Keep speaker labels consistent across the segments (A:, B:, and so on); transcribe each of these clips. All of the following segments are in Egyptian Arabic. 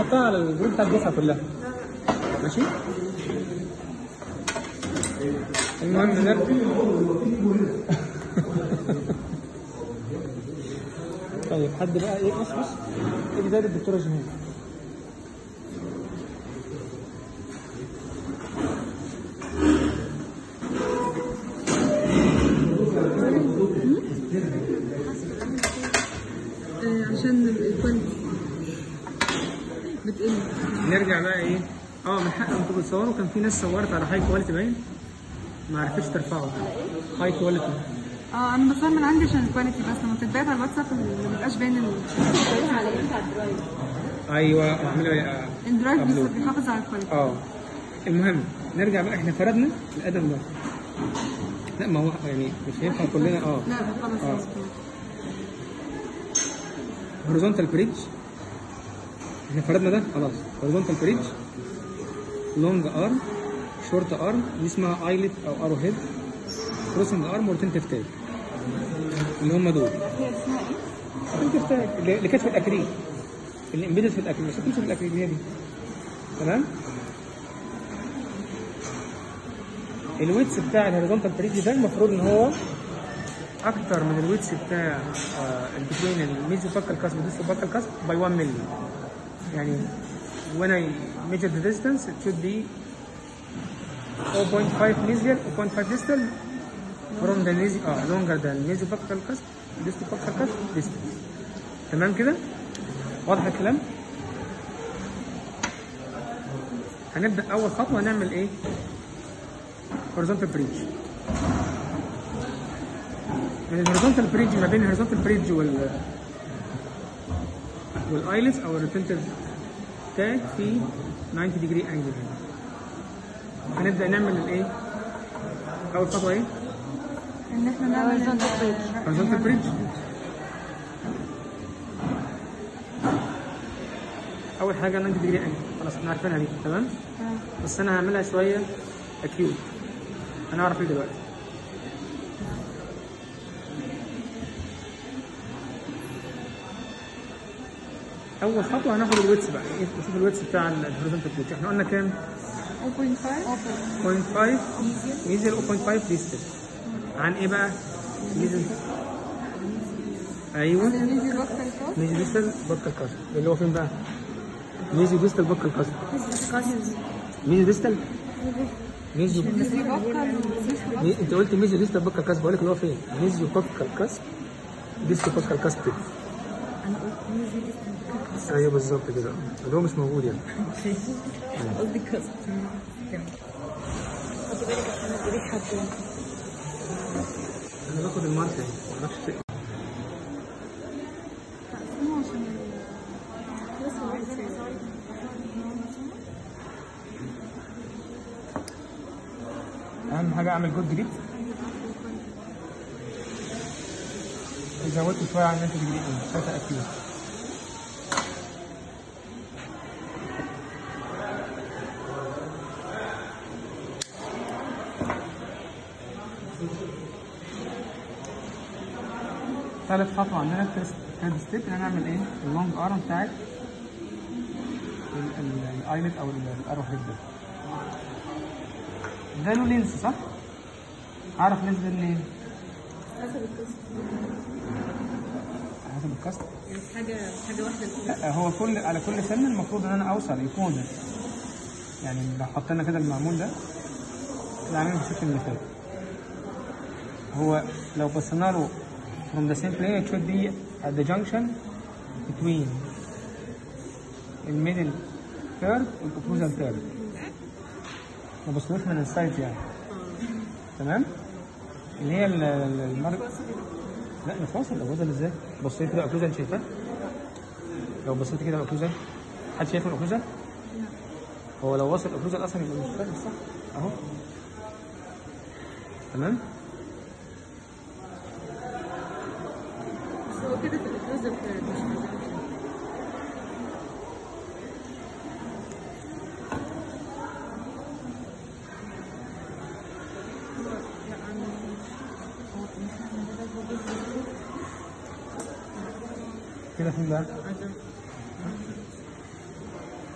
A: نحطها على الجروب بتاع الدفعه كلها ماشي المهم نرجع طيب حد بقى ايه بص بص ايه بدايه الدكتوره جميل
B: آه، عشان الكواليتي بتقل
A: نرجع بقى ايه اه من حق انتوا بتصوروا كان في ناس صورت على هاي كواليتي باين ما عرفتش ترفعه هاي كواليتي
B: اه انا بصور من عندي عشان الكواليتي بس لما بتتبعت على الواتساب ما بيبقاش باين ال-
A: ايوه اعملوا ايه آه،
B: الدرايف بس
A: أبلود.
B: بيحافظ على الكواليتي
A: اه المهم نرجع بقى احنا فردنا الادم ده لا ما هو يعني مش هينفع كلنا اه
B: لا خلاص
A: آه.
B: خلاص
A: هوريزونتال بريدج احنا فردنا ده خلاص هوريزونتال بريدج لونج ارم شورت ارم دي اسمها ايلت او ارو هيد كروسنج ارم ورتنتيف تاج اللي هم دول رتنتيف تاج اللي اللي كانت في الاكريل اللي امبيدد في الاكريل بس كانت في الاكريل هي دي تمام الويتس بتاع الهوريزونتال بريدج ده المفروض ان هو اكتر من الويتس بتاع البتوين الميزوفاكال كاسب والديستوفاكال كاسب باي 1 مللي يعني when I measure the distance it should be 0.5 mesial or 0.5 distal from the mesi اه longer than mesofacial cusp distal cusp distance تمام كده واضح الكلام هنبدا اول خطوه هنعمل ايه horizontal bridge من الهوريزونتال بريدج ما بين الهوريزونتال بريدج وال والايلتس او الريتنتيف تاج في 90 ديجري انجل هنا هنبدا نعمل الايه اول خطوه ايه
B: ان احنا نعمل
A: هوريزونتال بريدج اول حاجه 90 ديجري انجل خلاص احنا عارفينها دي تمام بس انا هعملها شويه اكيوت هنعرف ايه دلوقتي اول خطوه هناخد الويتس بقى إيه؟ نشوف الويتس بتاع الهوريزونتال بريدج احنا قلنا كام
B: 0.5
A: 0.5 ميزل 0.5 ديستل عن ايه بقى ميزل ايوه
B: نيجي بكتر كاس
A: ميزي ديستل بكر كاسب اللي هو فين بقى ميزي ديستل بكر كاسب ميزي ديستل ميزي
B: نيجي بكتر
A: مي... انت قلت ميزي ديستل بكر كاسب بقول لك اللي هو فين ميزي بكر كاسب ديستل بكر كاسب كده ايوه بالظبط كده اللي هو مش موجود يعني
B: قصدي كاس
A: انا باخد الماركه دي ما اعرفش تقرا. اهم حاجه اعمل جود جريب زودت شويه عن انت تجري ايه شايفه اكيد ثالث خطوه عندنا الثيرد ستيب ان انا اعمل ايه اللونج ارم بتاعت الايلت او الارو هيد ده ده له لينس صح؟ اعرف لينس ده منين؟ حسب الكاست
B: حاجه حاجه واحده
A: لا هو كل على كل سن المفروض ان انا اوصل يكون يعني لو حطينا كده المعمول ده كده عاملين بالشكل اللي فات هو لو بصينا له from the same plane it should be at the junction between الميدل third والاوكلوزال third ما بصلوش من السايد يعني تمام اللي هي ال- ال- المر لا مش واصل لو وصل ازاي بصيت كده اوكلوزال شايفاه لو بصيت كده الاوكلوزال حد شايف الاوكلوزال هو لو وصل الاوكلوزال اصلا يبقى مش فاهم صح اهو تمام
B: بس هو كده في الاكلوزيف مش
A: كده فين بقى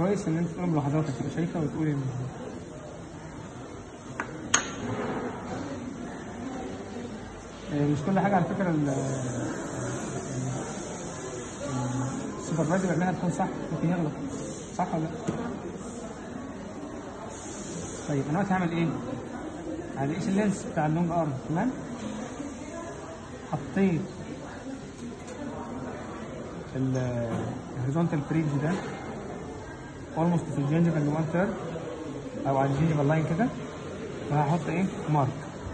A: كويس ان انت تقول ملاحظاتك تبقى شايفها وتقول الملاحظات آه، مش كل حاجه على فكره ال السوبرفايزر بيعملها تكون صح ممكن يغلط صح ولا لا؟ طيب انا دلوقتي هعمل ايه؟ هقيس اللينس بتاع اللونج ارم تمام؟ حطيت الهوريزونتال بريدج ده اولموست في الجنجفال 1 ثيرد او على الجنجفال لاين كده وهحط ايه؟ مارك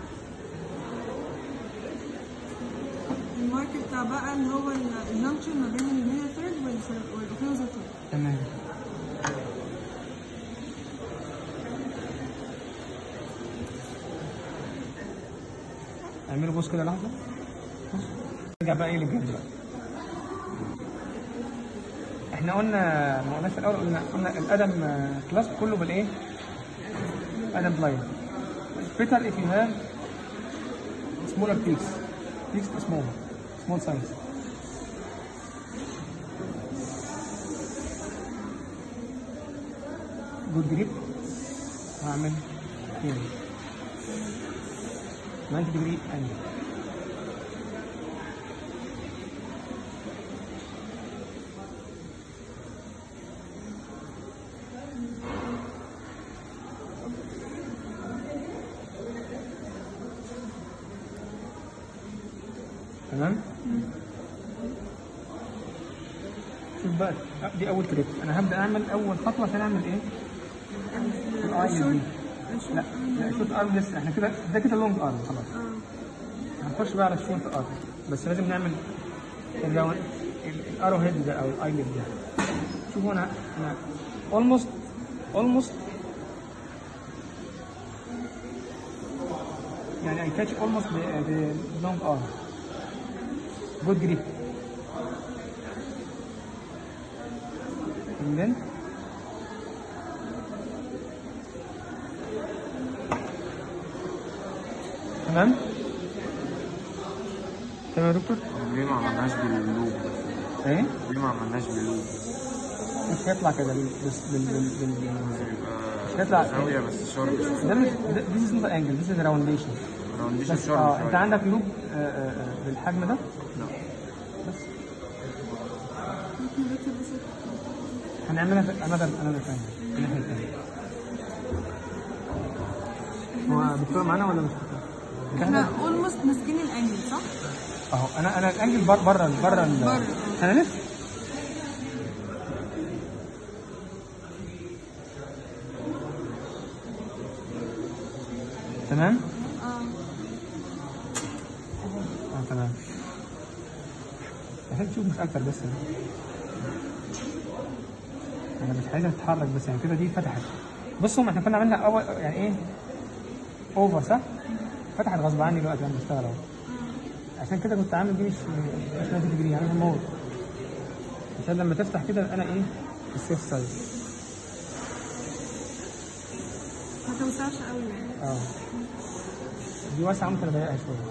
B: المارك بتاع بقى اللي هو الجنكشن ما بين الميدل ثيرد والاوكلوزر ثيرد
A: تمام اعملوا بص كده لحظه بص. نرجع بقى ايه للجد بقى احنا قلنا ما قلناش في الاول قلنا قلنا الادم كلاس كله بالايه؟ ادم بلاين better if you have smaller peaks peaks small small size جود جريب هعمل تاني 90 degree angle تمام شوف بقى دي اول تريك انا هبدا اعمل اول خطوه عشان اعمل ايه الاي دي لا لا شوت ارم لسه احنا كده ده كده لونج ارم خلاص هنخش بقى على الشورت ارم بس لازم نعمل الراوند الارو هيد ده او الاي ده شوفوا انا انا اولموست اولموست يعني I catch almost the, the long arm good grip and then تمام تمام يا دكتور
C: ليه ما عملناش باللوب
A: ايه
C: ليه ما عملناش باللوب
A: مش هيطلع كده بال بال بال بال
C: يبقى
A: يطلع
C: زاوية بس شارب شوية
A: ده مش ده- this is not angle this is roundation
C: راونديش
A: بس
C: شارب
A: اه انت
C: شوية
A: عندك لوب آه، آه، آه، بالحجم ده
C: لا
A: بس هنعملها في another another time في الناحية التانية هو دكتور معانا ولا مش دكتور؟
B: احنا اولموست ماسكين الانجل صح؟
A: اهو انا انا الانجل بره بره بره ال-
B: بره.
A: انا لسه تمام؟
B: اه
A: اه تمام عشان تشوف مش اكتر بس انا مش عايزها تتحرك بس يعني كده دي فتحت بصوا ما احنا كنا عملنا اول يعني ايه اوفر صح؟ فتحت غصب عني دلوقتي انا بشتغل اهو عشان كده كنت عامل دي مش مش 90 ديجري عامل مور عشان لما تفتح كده انا ايه في السيف سايد
B: ما توسعش قوي يعني
A: اه دي واسعه ممكن اضيقها شويه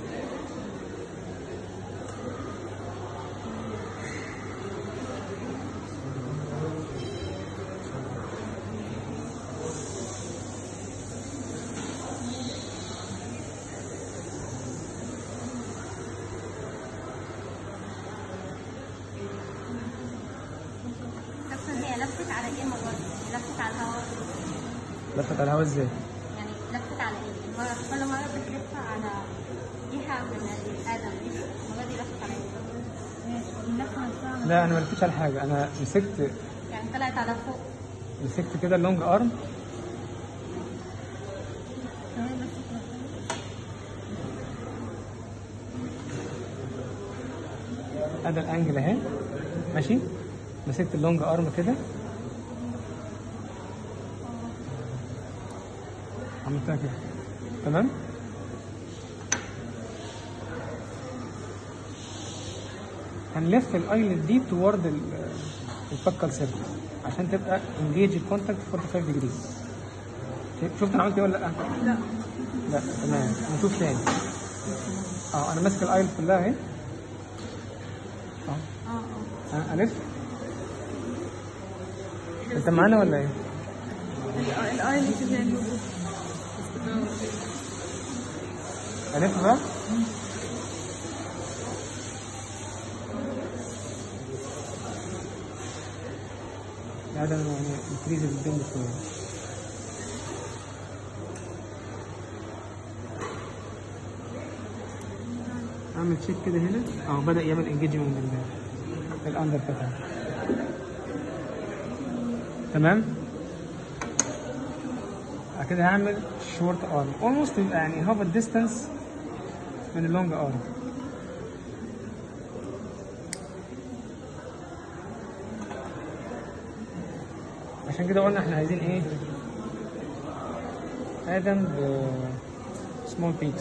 D: دكتور هي لفت على ايه المره دي؟ لفت على الهواء
A: لفت على الهواء ازاي؟
D: يعني لفت على ايه؟ المرة كل مرة بتلف على جهة من الآدم دي المرة دي لفت على ايه؟ اللفة نفسها
A: لا انا ما لفتش على حاجه انا مسكت
D: يعني طلعت على فوق
A: مسكت كده اللونج ارم
D: كمان لفت نفسها
A: ادي الانجل اهي ماشي مسكت اللونج ارم كده عملتها كده تمام هنلف الايلت دي توورد الفكال سيركل عشان تبقى انجيج الكونتاكت 45 ديجري شفت انا عملت ايه ولا لا؟
B: لا
A: لا تمام نشوف تاني اه انا ماسك الايل كلها اهي اه
B: اه اه
A: أنا الف انت معانا ولا ايه؟
B: الاي اللي شبه اللوجو
A: الف بقى لا ده يعني انكريز البين شويه اعمل تشيك كده هنا اه بدا يعمل انجيجمنت بالاندر بتاعه تمام بعد كده هعمل شورت ارم اولموست يبقى يعني هاف الديستانس من اللونج ارم عشان كده قلنا احنا عايزين ايه ادم ب سمول بيكس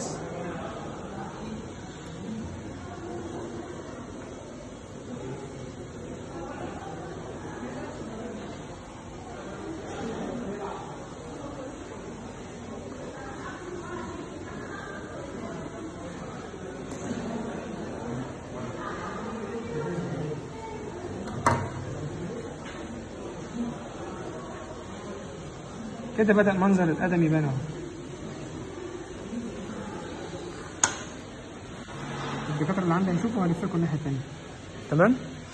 A: كده بدأ منظر القدم يبان اهو الدكاترة اللي عندي هيشوفوا وهلف لكم الناحية التانية تمام؟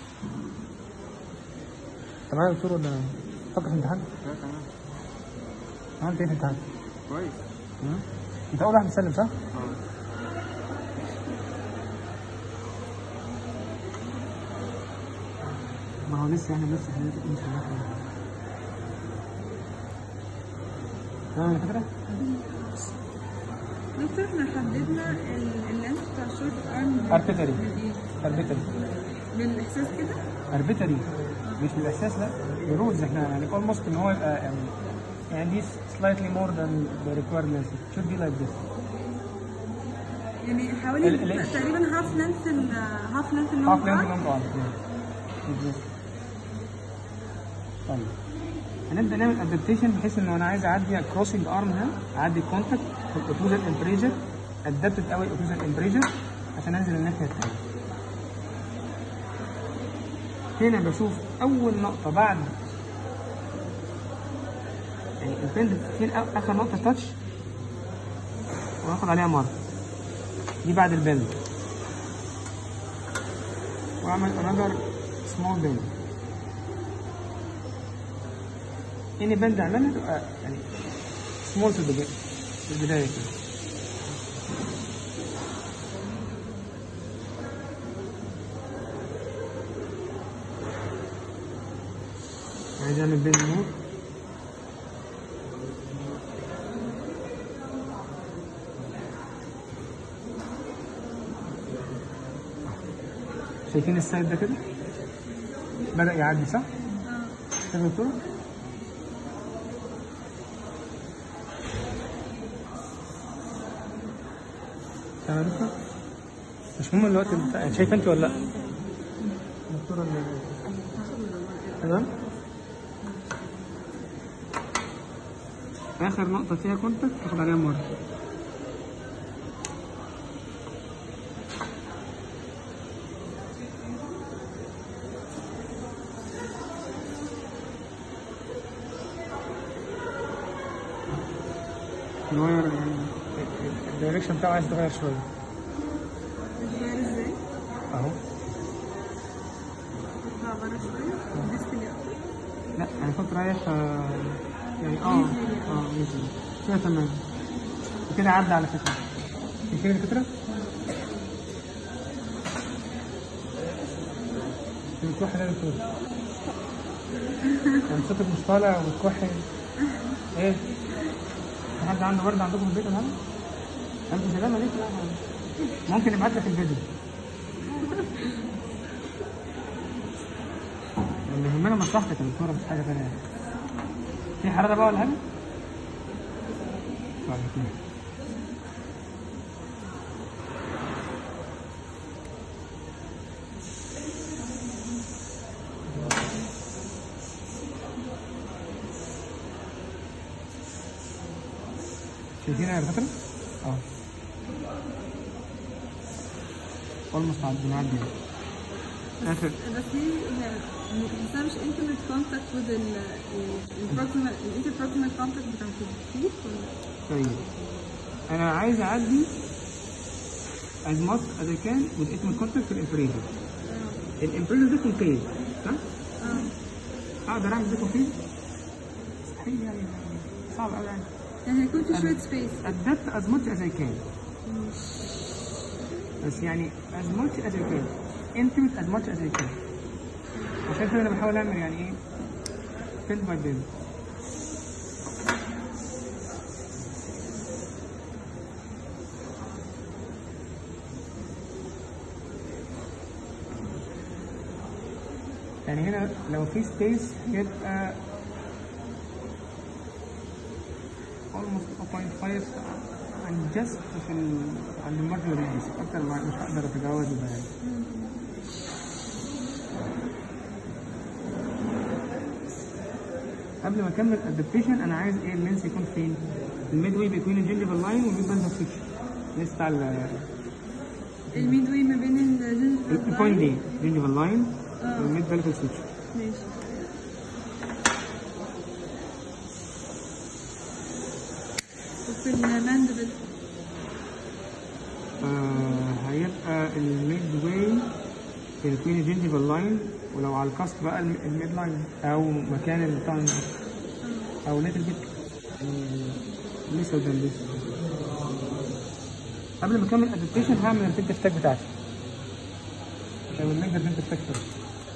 A: تمام يا دكتور ولا فكر في الامتحان؟
C: لا تمام
A: عملت ايه في الامتحان؟
C: كويس
A: تمام؟ انت اول واحد تسلم صح؟
C: اه
A: ما هو لسه احنا لسه احنا مش هناخد تمام يا دكاترة؟
B: دكتور احنا حددنا ال- اللينس بتاع الشورت ارم
A: اربيتري
B: بالايه؟
A: اربيتري
B: بالاحساس كده
A: اربيتري مش بالاحساس لا بالرولز احنا يعني اولموست ان هو يبقى يعني يعني دي slightly more than the required length It should be like this
B: يعني
A: ال-
B: حوالي
A: ال-
B: تقريبا هاف لينث ال هاف لينث
A: half
B: اللونج
A: length
B: ارم
A: long arm yeah. طيب هنبدا نعمل ادابتيشن بحيث ان انا عايز اعدي كروسنج ارم هنا اعدي كونتاكت في الاوتوزال امبريجر ادابتد قوي الاوتوزال امبريجر عشان انزل الناحيه الثانيه هنا بشوف اول نقطه بعد يعني البند فين أ- اخر نقطه تاتش واخد عليها مره دي بعد البند واعمل another small bend اني بند اعملها تبقى يعني small في البداية في البداية كده عايز اعمل بند مور شايفين السايد ده كده بدأ يعدي صح؟ شايف يا دكتور؟ تمام يا دكتور؟ مش مهم الوقت بتاع شايف انت ولا لا؟ دكتورة اللي- تمام؟ آخر نقطة فيها كونتاكت تاخد عليها مرة الواير يعني الدايركشن بتاعه عايز يتغير شوية
B: بتغير ازاي؟
A: اهو
B: تطلع بره شويه ديسبلاي اكتر
A: لا انا كنت رايح آه، يعني اه اه يمكن كده تمام وكده عدى على فكرة شايفين الفكرة؟ بتكح ده دكتور يعني صوتك مش طالع وبتكحي ايه؟ في حد عنده برد عندكم في البيت ولا حاجة؟ انت سلامة ليك لا ممكن نبعت لك الفيديو اللي يهمنا مصلحتك يا دكتورة مش حاجة تانية يعني. في حرارة بقى ولا حاجة؟ طيب ماشي. شايفينها يا دكاترة؟ اه اولموست عدي بنعدي اخر
B: بس دي هي بس انا مش انتمت كونتاكت with ال البروكسيمال الانتربروكسيمال كونتاكت بتاعت الفيت ولا
A: طيب انا عايز اعدي as much as I can with intimate contact في الامبريزر الامبريزر ده كونكيف صح؟
B: اه
A: اقدر اعمل ده كونكيف؟ مستحيل يعني صعب قوي يعني
B: يعني هيكون في شويه سبيس
A: adapt as much as I can بس يعني as much as I can intimate as much as I can عشان كده انا بحاول اعمل يعني ايه build by build يعني هنا لو في سبيس يبقى almost 0.5 عن just في ال... عند المارجن ريديوس اكتر ما مش هقدر اتجاوز البيان قبل ما اكمل الادابتيشن انا عايز ايه اللينس يكون فين؟ الميد واي بين الجنجيفال لاين والميد بانتا سيكشن اللينس بتاع ال-
B: الميد واي ما بين الجنجفال
A: البوينت دي جنجيفال لاين
B: آه.
A: والميد بانتا سيكشن
B: ماشي وفي الماندبل
A: آه هيبقى الميد واي بين الجنجيفال لاين ولو على الكاست بقى الم- الميد لاين او مكان التانج او ليتل بيت لسه قدام لسه قبل ما اكمل ادابتيشن هعمل الفيد ستاك بتاعتي لو الميجر فيد ستاك first.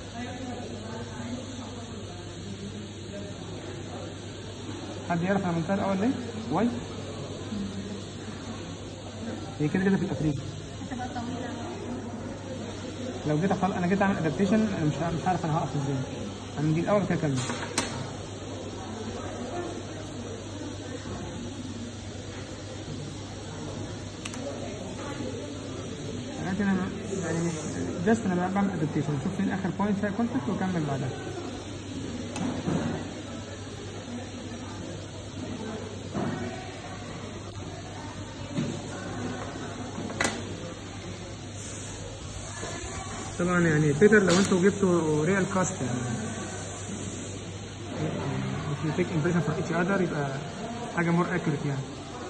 A: حد يعرف انا عملتها الاول ليه؟ واي؟ هي كده كده في الافريج
D: هتبقى طويلة
A: لو جيت خلاص انا جيت اعمل ادابتيشن انا مش عارف- مش عارف انا هقف ازاي انا دي الاول كده اكمل لكن انا يعني جاست انا بعمل ادابتيشن اشوف فين اخر بوينت فيها كونتاكت واكمل بعدها طبعا يعني بيتر لو انتوا جبتوا ريال كاست يعني if you take impression from each other يبقى حاجة more accurate يعني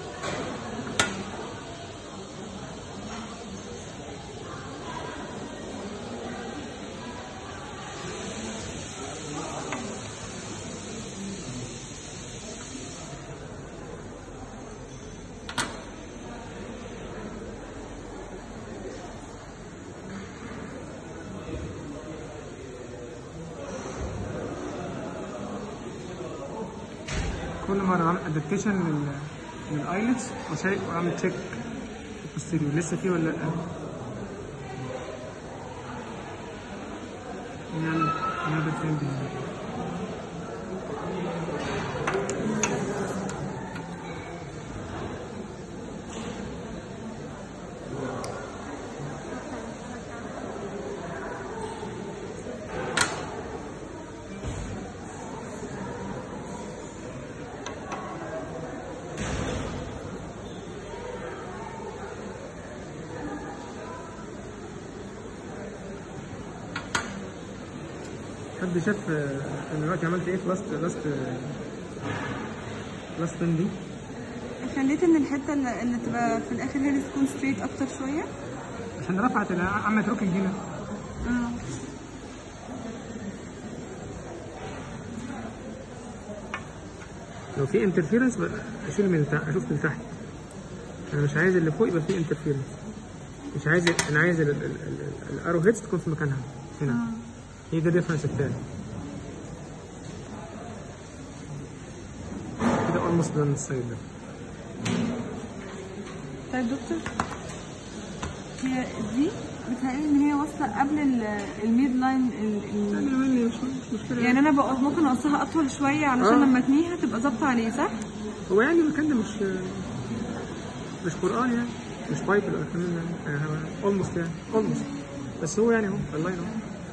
A: كل مرة بعمل ادابتيشن لل للايلتس وشيك واعمل تشيك البوستيريور لسه فيه ولا لا نعمل نعمل فين حد شاف آه، انا دلوقتي عملت ايه في لاست لاست لاست بن دي
B: خليت ان الحته اللي, اللي تبقى في الاخر هي اللي تكون ستريت اكتر شويه
A: عشان رفعت ال- عملت روكينج هنا
B: اه
A: لو في انترفيرنس اشيل من تحت اشوف من تحت انا مش عايز اللي فوق يبقى فيه انترفيرنس مش عايز انا عايز الارو هيدز تكون في مكانها هنا هي دي الريفرنس بتاعي كده اولموست دان السايد ده
B: طيب دكتور هي دي بتهيألي ان هي واصله قبل ال- الميد لاين ال- ال-
A: مش مش مشكله
B: يعني انا بقى ممكن اقصها اطول شويه علشان
A: آه.
B: لما اتنيها تبقى ظابطه عليه صح؟
A: هو يعني المكان ده مش مش قران يعني مش بايبل ولا كمان يعني اولموست يعني اولموست بس هو يعني هو الله ينور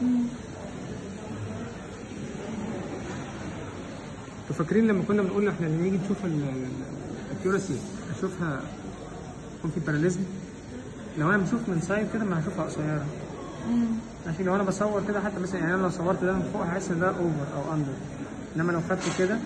A: انتوا فاكرين لما كنا بنقول احنا لما نيجي نشوف الاكيورسي اشوفها يكون في باراليزم لو انا بشوف من سايد كده ما هشوفها قصيره ماشي لو انا بصور كده حتى مثلا يعني انا لو صورت ده من فوق هحس ان ده اوفر او اندر انما لو خدت كده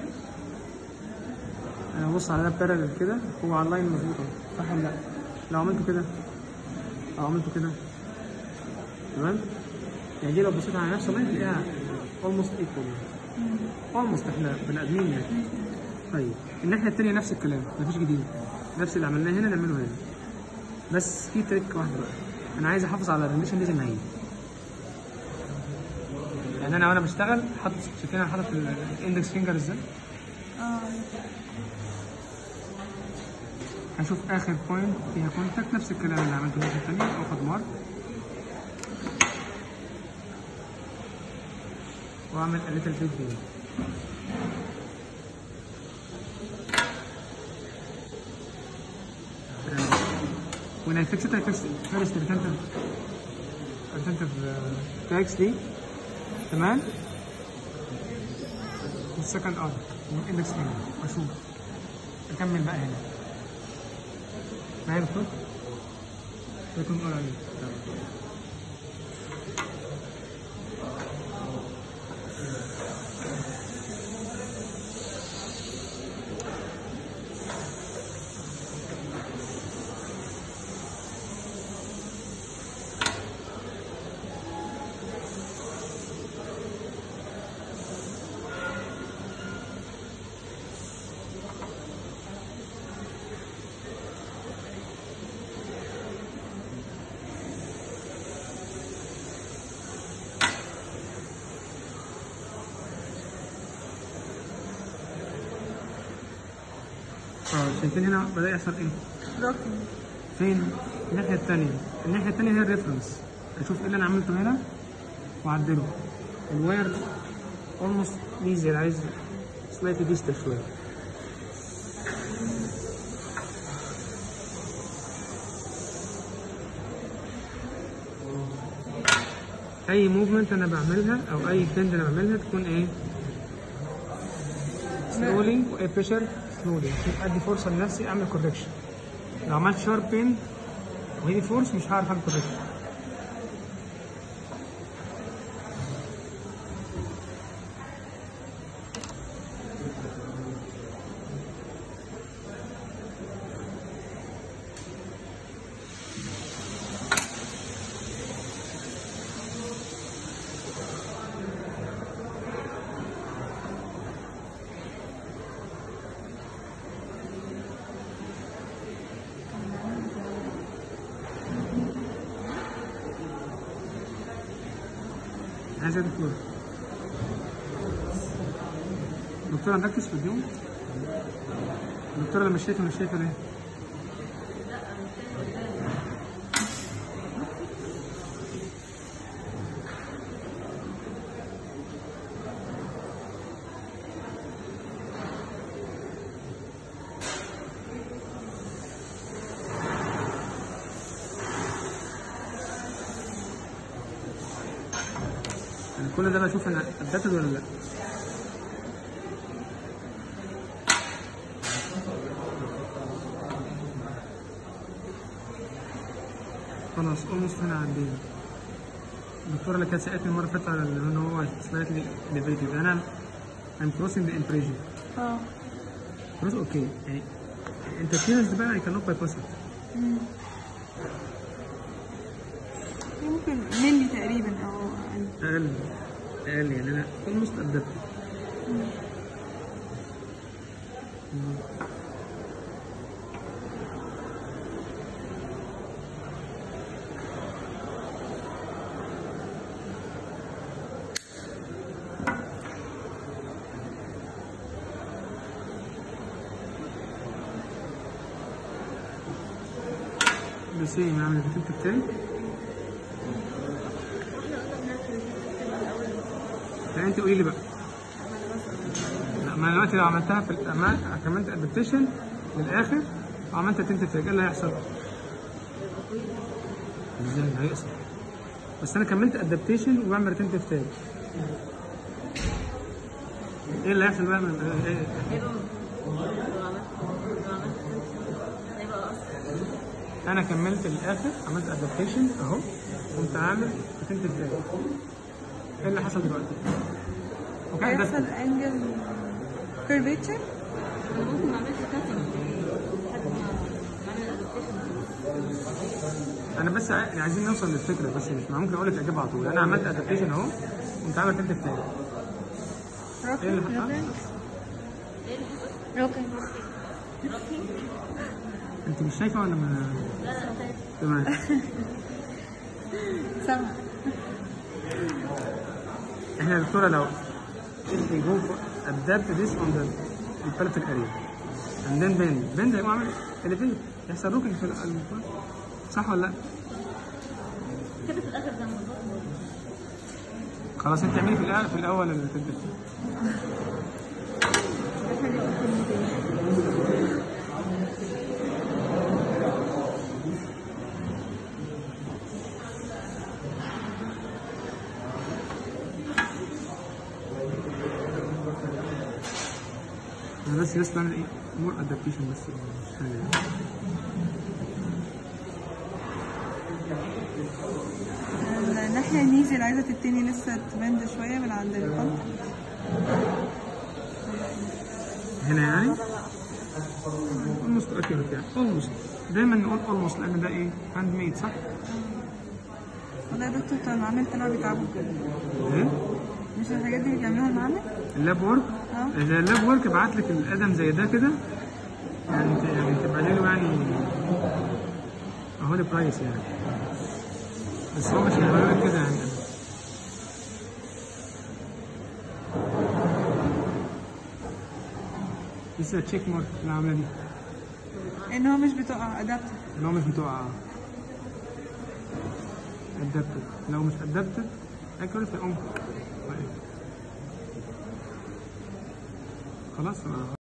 A: انا ببص على ده بارلل كده هو على اللاين مظبوط اهو صح ولا لا؟ لو عملته كده او عملته كده تمام؟ يعني دي لو بصيت على نفس اللاين تلاقيها almost equal almost احنا بني ادمين يعني طيب الناحيه التانيه نفس الكلام مفيش جديد نفس اللي عملناه هنا نعمله هنا بس في تريك واحده بقى انا عايز احافظ على الريليشن دي زي ما هي يعني انا وانا بشتغل حاطط شايفين انا حاطط الاندكس فينجر ازاي
B: اه
A: هشوف اخر بوينت فيها كونتاكت نفس الكلام اللي عملته الناحيه الثانيه واخد مارك واعمل a little bit here when I fix it I fix it first retentive retentive uh, tags دي تمام والسكند ار والاندكس فينجر واشوف اكمل بقى هنا معايا يا دكتور؟ شكرا نقول عليه اه شايفين هنا بدأ يحصل ايه؟
B: روكن
A: فين؟ الناحية التانية الناحية التانية هي الريفرنس اشوف ايه اللي انا عملته هنا واعدله الواير اولموست ايزي عايز سلايتلي ديستال شوية اي موفمنت انا بعملها او اي بند انا بعملها تكون ايه سلولي واي بريشر سلولي عشان ادي فرصه لنفسي اعمل كوركشن لو عملت شارب بين وهي فورس مش هعرف اعمل كوركشن عايز ايه يا دكتور دكتور هنركز في اليوم الدكتورة لما شايفة مش شايفة ليه؟ يعني كل ده بشوف انا اديته ولا لا خلاص اولموست هنا عدينا الدكتورة اللي كانت سألتني المرة اللي فاتت على ان هو سلايتلي elevated انا I'm crossing the impression
B: اه
A: خلاص اوكي يعني interference ده بقى I cannot bypass it
B: ممكن ملي تقريبا او اقل
A: اقل اقل يعني انا اولموست ادبت بس ايه نعمل الفيتنت بتاعي لا انت قولي لي بقى لا ما انا دلوقتي لو عملتها في الأمان عملت ادابتيشن للاخر وعملت تنت تاج ايه اللي هيحصل؟ ازاي هيقصر بس انا كملت ادابتيشن وبعمل تنت تاج ايه اللي هيحصل بقى من ايه انا كملت للاخر عملت ادابتيشن اهو قمت عامل اتنتف تاني ايه اللي حصل دلوقتي؟ وكان
B: هيحصل
A: ده
B: انجل كيرفيتشر
D: انا ممكن ما اعملش كاتنج لحد ما اعمل ادابتيشن
A: انا بس ع- يعني عايزين نوصل للفكره بس مش ممكن اقول لك اجيبها على طول انا عملت ادابتيشن اهو قمت عامل اتنتف تاني ايه اللي حصل؟
D: اوكي
A: انت مش شايفه ولا ما تمام
B: سامع
A: احنا يا دكتوره لو if we go for adapt this on the the palatal area and then bend bend هيقوم عامل elevate يحصل روكينج في ال- صح ولا لا؟
D: كده في الاخر زي ما قلت
A: خلاص انت اعملي في الاول في الاول اللي تدي انا بس لسه بعمل ايه مور ادابتيشن بس مش حاجه يعني.
B: الناحية النيزي اللي عايزة تتني لسه تبند شوية من عند الخط
A: هنا يعني almost accurate يعني almost دايما نقول almost لان ده ايه هاند ميد صح؟
B: والله يا دكتور بتوع المعامل طلعوا بيتعبوا
A: ايه؟
B: مش الحاجات دي اللي بيعملوها المعامل؟
A: اللاب ورك
B: اه.
A: اذا اللاب ورك ابعت لك القدم زي ده كده يعني ت- يعني تبقى له يعني اهو البرايس يعني بس هو مش هيعمل لك كده يعني لسه تشيك مارك اللي عامله دي
B: ان هو مش بتقع ادابتر
A: ان هو مش بتوع ادابتد لو مش ادابتد اكيوريت هيقوم واقف. خلاص